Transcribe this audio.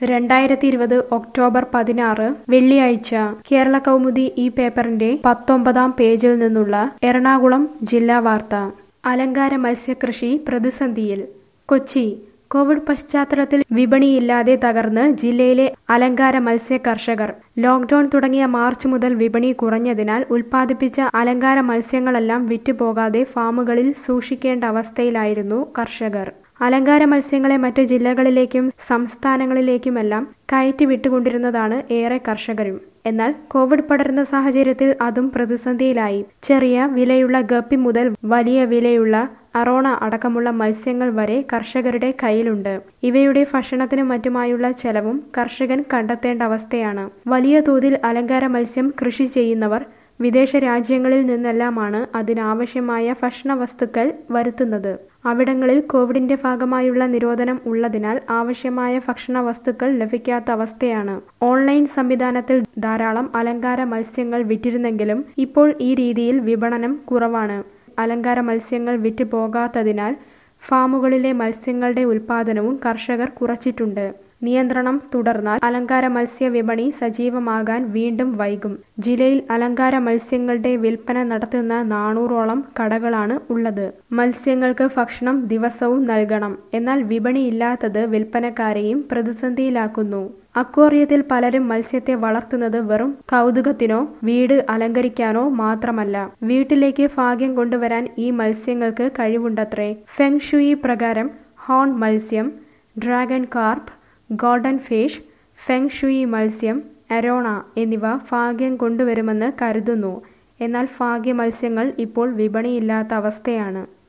രണ്ടായിരത്തി ഇരുപത് ഒക്ടോബർ പതിനാറ് വെള്ളിയാഴ്ച കേരള കൗമുദി ഈ പേപ്പറിന്റെ പത്തൊമ്പതാം പേജിൽ നിന്നുള്ള എറണാകുളം ജില്ലാ വാർത്ത അലങ്കാര മത്സ്യകൃഷി പ്രതിസന്ധിയിൽ കൊച്ചി കോവിഡ് പശ്ചാത്തലത്തിൽ വിപണിയില്ലാതെ തകർന്ന് ജില്ലയിലെ അലങ്കാര മത്സ്യ കർഷകർ ലോക്ഡൌൺ തുടങ്ങിയ മാർച്ച് മുതൽ വിപണി കുറഞ്ഞതിനാൽ ഉൽപ്പാദിപ്പിച്ച അലങ്കാര മത്സ്യങ്ങളെല്ലാം വിറ്റുപോകാതെ ഫാമുകളിൽ സൂക്ഷിക്കേണ്ട അവസ്ഥയിലായിരുന്നു കർഷകർ അലങ്കാര മത്സ്യങ്ങളെ മറ്റ് ജില്ലകളിലേക്കും സംസ്ഥാനങ്ങളിലേക്കുമെല്ലാം കയറ്റി വിട്ടുകൊണ്ടിരുന്നതാണ് ഏറെ കർഷകരും എന്നാൽ കോവിഡ് പടരുന്ന സാഹചര്യത്തിൽ അതും പ്രതിസന്ധിയിലായി ചെറിയ വിലയുള്ള ഗപ്പി മുതൽ വലിയ വിലയുള്ള അറോണ അടക്കമുള്ള മത്സ്യങ്ങൾ വരെ കർഷകരുടെ കയ്യിലുണ്ട് ഇവയുടെ ഭക്ഷണത്തിനും മറ്റുമായുള്ള ചെലവും കർഷകൻ കണ്ടെത്തേണ്ട അവസ്ഥയാണ് വലിയ തോതിൽ അലങ്കാര മത്സ്യം കൃഷി ചെയ്യുന്നവർ വിദേശ രാജ്യങ്ങളിൽ നിന്നെല്ലാമാണ് അതിനാവശ്യമായ ഭക്ഷണ വസ്തുക്കൾ വരുത്തുന്നത് അവിടങ്ങളിൽ കോവിഡിന്റെ ഭാഗമായുള്ള നിരോധനം ഉള്ളതിനാൽ ആവശ്യമായ ഭക്ഷണ വസ്തുക്കൾ ലഭിക്കാത്ത അവസ്ഥയാണ് ഓൺലൈൻ സംവിധാനത്തിൽ ധാരാളം അലങ്കാര മത്സ്യങ്ങൾ വിറ്റിരുന്നെങ്കിലും ഇപ്പോൾ ഈ രീതിയിൽ വിപണനം കുറവാണ് അലങ്കാര മത്സ്യങ്ങൾ വിറ്റ് പോകാത്തതിനാൽ ഫാമുകളിലെ മത്സ്യങ്ങളുടെ ഉൽപാദനവും കർഷകർ കുറച്ചിട്ടുണ്ട് നിയന്ത്രണം തുടർന്നാൽ അലങ്കാര മത്സ്യ വിപണി സജീവമാകാൻ വീണ്ടും വൈകും ജില്ലയിൽ അലങ്കാര മത്സ്യങ്ങളുടെ വിൽപ്പന നടത്തുന്ന നാനൂറോളം കടകളാണ് ഉള്ളത് മത്സ്യങ്ങൾക്ക് ഭക്ഷണം ദിവസവും നൽകണം എന്നാൽ വിപണിയില്ലാത്തത് വിൽപ്പനക്കാരെയും പ്രതിസന്ധിയിലാക്കുന്നു അക്വേറിയത്തിൽ പലരും മത്സ്യത്തെ വളർത്തുന്നത് വെറും കൗതുകത്തിനോ വീട് അലങ്കരിക്കാനോ മാത്രമല്ല വീട്ടിലേക്ക് ഭാഗ്യം കൊണ്ടുവരാൻ ഈ മത്സ്യങ്ങൾക്ക് കഴിവുണ്ടത്രേ ഫെങ് ഷുയി പ്രകാരം ഹോൺ മത്സ്യം dragon carp golden fish feng shui മത്സ്യം അരോണ എന്നിവ ഭാഗ്യം കൊണ്ടുവരുമെന്ന് കരുതുന്നു എന്നാൽ ഭാഗ്യ മത്സ്യങ്ങൾ ഇപ്പോൾ വിപണിയില്ലാത്ത അവസ്ഥയാണ്